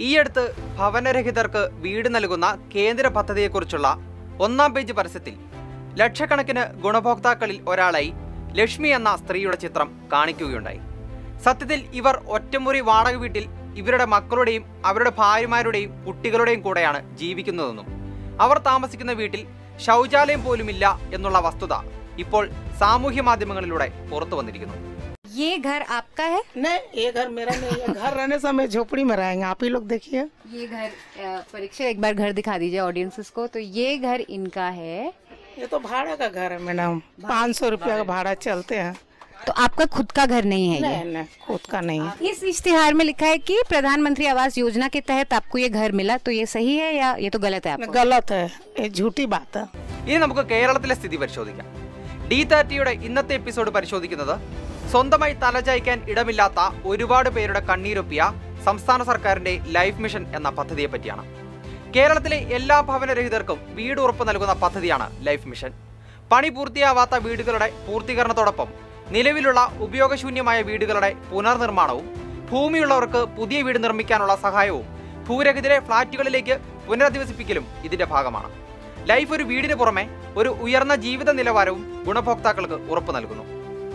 ഈയടുത്ത് ഭവനരഹിതർക്ക് വീട് നൽകുന്ന കേന്ദ്ര പദ്ധതിയെക്കുറിച്ചുള്ള ഒന്നാം പേജ് പരസ്യത്തിൽ ലക്ഷക്കണക്കിന് ഗുണഭോക്താക്കളിൽ ഒരാളായി ലക്ഷ്മി എന്ന സ്ത്രീയുടെ ചിത്രം കാണിക്കുകയുണ്ടായി സത്യത്തിൽ ഇവർ ഒറ്റമുറി വാടക വീട്ടിൽ ഇവരുടെ മക്കളുടെയും അവരുടെ ഭാര്യമാരുടെയും കുട്ടികളുടെയും കൂടെയാണ് ജീവിക്കുന്നതെന്നും അവർ താമസിക്കുന്ന വീട്ടിൽ ശൗചാലയം പോലുമില്ല എന്നുള്ള വസ്തുത ഇപ്പോൾ സാമൂഹ്യ മാധ്യമങ്ങളിലൂടെ പുറത്തു വന്നിരിക്കുന്നു ये घर आपका है नहीं ये घर मेरा नहीं है घर रहने से हम झोपड़ी में रहेंगे आप ही लोग देखिए ये घर अ, परीक्षित एक बार घर दिखा दीजिए ऑडियंसेस को तो ये घर इनका है ये तो भाड़े का घर है मैडम पाँच सौ रुपया का भाड़ा चलते हैं तो आपका खुद का घर नहीं है ये नहीं नहीं खुद का नहीं है इस इश्तिहार में लिखा है कि प्रधानमंत्री आवास योजना के तहत आपको ये घर मिला तो ये सही है या ये तो गलत है आपको गलत है ये झूठी बात है ഇനി നമുക്ക് കേരളത്തിലെ സ്ഥിതി പരിശോധിക്കാം ഡി തേർട്ടിയുടെ ഇന്നത്തെ എപ്പിസോഡ് പരിശോധിക്കുന്നത് സ്വന്തമായി തലചായ്ക്കാൻ ഇടമില്ലാത്ത ഒരുപാട് പേരുടെ കണ്ണീരൊപ്പിയ സംസ്ഥാന സർക്കാരിന്റെ ലൈഫ് മിഷൻ എന്ന പദ്ധതിയെ പറ്റിയാണ് കേരളത്തിലെ എല്ലാ ഭവനരഹിതർക്കും വീട് ഉറപ്പ് നൽകുന്ന പദ്ധതിയാണ് ലൈഫ് മിഷൻ പണി പൂർത്തിയാവാത്ത വീടുകളുടെ പൂർത്തീകരണത്തോടൊപ്പം നിലവിലുള്ള ഉപയോഗശൂന്യമായ വീടുകളുടെ പുനർനിർമ്മാണവും ഭൂമിയുള്ളവർക്ക് പുതിയ വീട് നിർമ്മിക്കാനുള്ള സഹായവും ഭൂരഹിതരെ ഫ്ളാറ്റുകളിലേക്ക് പുനരധിവസിപ്പിക്കലും ഇതിന്റെ ഭാഗമാണ് ലൈഫ് ഒരു വീടിന് പുറമെ ഒരു ഉയർന്ന ജീവിത നിലവാരവും ഗുണഭോക്താക്കൾക്ക് ഉറപ്പു നൽകുന്നു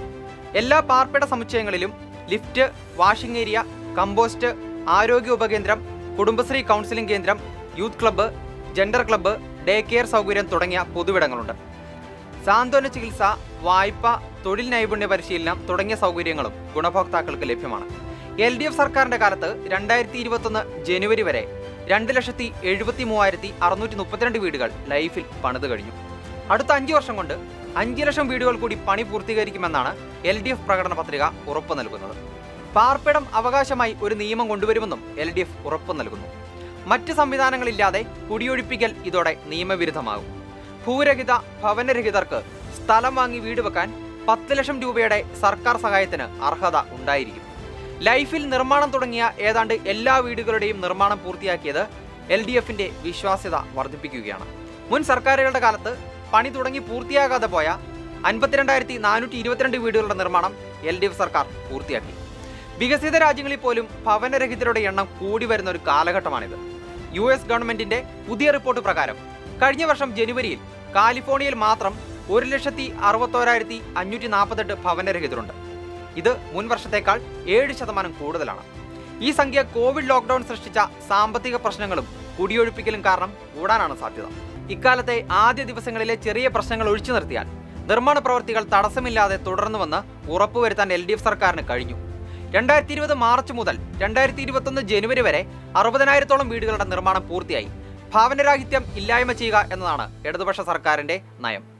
എല്ലാ പാർപ്പിട സമുച്ചയങ്ങളിലും ലിഫ്റ്റ് വാഷിംഗ് ഏരിയ കമ്പോസ്റ്റ് ആരോഗ്യ ഉപകേന്ദ്രം കുടുംബശ്രീ കൗൺസിലിംഗ് കേന്ദ്രം youth club gender club day care സൗകര്യം തുടങ്ങിയ പൊതുവിടങ്ങളുണ്ട് സാന്ത്വന ചികിത്സ വായ്പ തൊഴിൽ നൈപുണ്യ പരിശീലനം തുടങ്ങിയ സൗകര്യങ്ങളും ഗുണഭോക്താക്കൾക്ക് ലഭ്യമാണ് എൽ ഡി എഫ് സർക്കാരിന്റെ കാലത്ത് രണ്ടായിരത്തി ഇരുപത്തൊന്ന് ജനുവരി വരെ രണ്ട് ലക്ഷത്തി എഴുപത്തി മൂവായിരത്തി അറുന്നൂറ്റി മുപ്പത്തിരണ്ട് വീടുകൾ ലൈഫിൽ പണിത് കഴിഞ്ഞു അടുത്ത അഞ്ച് വർഷം കൊണ്ട് അഞ്ച് ലക്ഷം വീടുകൾ കൂടി പണി പൂർത്തീകരിക്കുമെന്നാണ് എൽ ഡി എഫ് പ്രകടന പത്രിക ഉറപ്പു നൽകുന്നത് പാർപ്പിടം അവകാശമായി ഒരു നിയമം കൊണ്ടുവരുമെന്നും എൽ ഡി എഫ് ഉറപ്പു നൽകുന്നു മറ്റ് സംവിധാനങ്ങളില്ലാതെ കുടിയൊഴിപ്പിക്കൽ ഇതോടെ നിയമവിരുദ്ധമാകും ഭൂരഹിത ഭവനരഹിതർക്ക് സ്ഥലം വാങ്ങി വീട് വെക്കാൻ പത്ത് ലക്ഷം രൂപയുടെ സർക്കാർ സഹായത്തിന് അർഹത ഉണ്ടായിരിക്കും ലൈഫിൽ നിർമ്മാണം തുടങ്ങിയ ഏതാണ്ട് എല്ലാ വീടുകളുടെയും നിർമ്മാണം പൂർത്തിയാക്കിയത് എൽ ഡി എഫിന്റെ വിശ്വാസ്യത വർദ്ധിപ്പിക്കുകയാണ് മുൻ സർക്കാരുകളുടെ കാലത്ത് പണി തുടങ്ങി പൂർത്തിയാകാതെ പോയ അൻപത്തിരണ്ടായിരത്തി നാനൂറ്റി ഇരുപത്തിരണ്ട് വീടുകളുടെ നിർമ്മാണം എൽ ഡി എഫ് സർക്കാർ പൂർത്തിയാക്കി വികസിത രാജ്യങ്ങളിൽ പോലും ഭവനരഹിതരുടെ എണ്ണം കൂടി വരുന്ന ഒരു കാലഘട്ടമാണിത് യു എസ് ഗവൺമെന്റിന്റെ പുതിയ റിപ്പോർട്ട് പ്രകാരം കഴിഞ്ഞ വർഷം ജനുവരിയിൽ കാലിഫോർണിയയിൽ മാത്രം ഒരു ലക്ഷത്തി അറുപത്തോരായിരത്തി അഞ്ഞൂറ്റി നാൽപ്പത്തെട്ട് ഭവനരഹിതരുണ്ട് ഇത് മുൻ വർഷത്തേക്കാൾ ഏഴ് ശതമാനം കൂടുതലാണ് ഈ സംഖ്യ കോവിഡ് ലോക്ക്ഡൌൺ സൃഷ്ടിച്ച സാമ്പത്തിക പ്രശ്നങ്ങളും കുടിയൊഴിപ്പിക്കലും കാരണം കൂടാനാണ് സാധ്യത ഇക്കാലത്തെ ആദ്യ ദിവസങ്ങളിലെ ചെറിയ പ്രശ്നങ്ങൾ ഒഴിച്ചു നിർത്തിയാൽ നിർമ്മാണ പ്രവൃത്തികൾ തടസ്സമില്ലാതെ തുടർന്നുവെന്ന് ഉറപ്പുവരുത്താൻ എൽ ഡി എഫ് സർക്കാരിന് കഴിഞ്ഞു രണ്ടായിരത്തി ഇരുപത് മാർച്ച് മുതൽ രണ്ടായിരത്തി ഇരുപത്തൊന്ന് ജനുവരി വരെ അറുപതിനായിരത്തോളം വീടുകളുടെ നിർമ്മാണം പൂർത്തിയായി ഭാവനരാഹിത്യം ഇല്ലായ്മ ചെയ്യുക എന്നതാണ് ഇടതുപക്ഷ സർക്കാരിന്റെ നയം